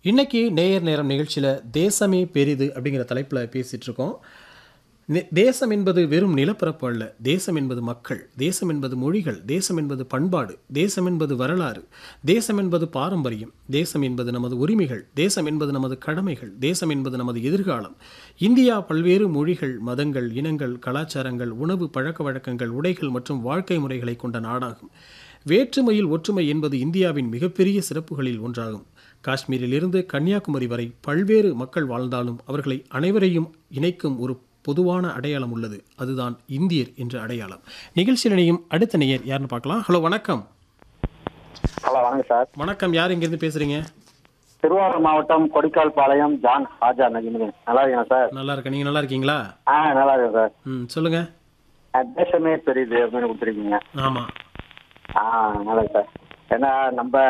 இன்னைக்கு நேயர் நேரம் நிகழ்ச்சியில் தேசமே பெரிது அப்படிங்கிற தலைப்பில் பேசிட்டு இருக்கோம் நெ- தேசம் என்பது வெறும் நிலப்பரப்பு அல்ல தேசம் என்பது மக்கள் தேசம் என்பது மொழிகள் தேசம் என்பது பண்பாடு தேசம் என்பது வரலாறு தேசம் என்பது பாரம்பரியம் தேசம் என்பது நமது உரிமைகள் தேசம் என்பது நமது கடமைகள் தேசம் என்பது நமது எதிர்காலம் இந்தியா பல்வேறு மொழிகள் மதங்கள் இனங்கள் கலாச்சாரங்கள் உணவு பழக்க வழக்கங்கள் உடைகள் மற்றும் வாழ்க்கை முறைகளை கொண்ட நாடாகும் வேற்றுமையில் ஒற்றுமை என்பது இந்தியாவின் மிகப்பெரிய சிறப்புகளில் ஒன்றாகும் காஷ்மீரிலிருந்து கன்னியாகுமரி வரை பல்வேறு மக்கள் வாழ்ந்தாலும் அவர்களை அனைவரையும் இணைக்கும் ஒரு பொதுவான அடையாளம் உள்ளது அதுதான் இந்தியர் என்ற அடையாளம் நிகழ்ச்சியில் இணையும் அடுத்த நேயர் யாருன்னு பார்க்கலாம் ஹலோ வணக்கம் ஹலோ வணக்கம் சார் வணக்கம் யார் இங்கிருந்து பேசுறீங்க திருவாரூர் மாவட்டம் கொடிக்கால் பாளையம் ஜான் ஹாஜா நஜிமுதீன் நல்லா இருக்கீங்களா சார் நல்லா இருக்கேன் நீங்க நல்லா இருக்கீங்களா ஆ நல்லா இருக்கேன் சார் ம் சொல்லுங்க ஆ, தேசமே பெரியது அப்படின்னு கொடுத்துருக்கீங்க ஆமா ஆ நல்லா இருக்கு சார் ஏன்னா நம்ம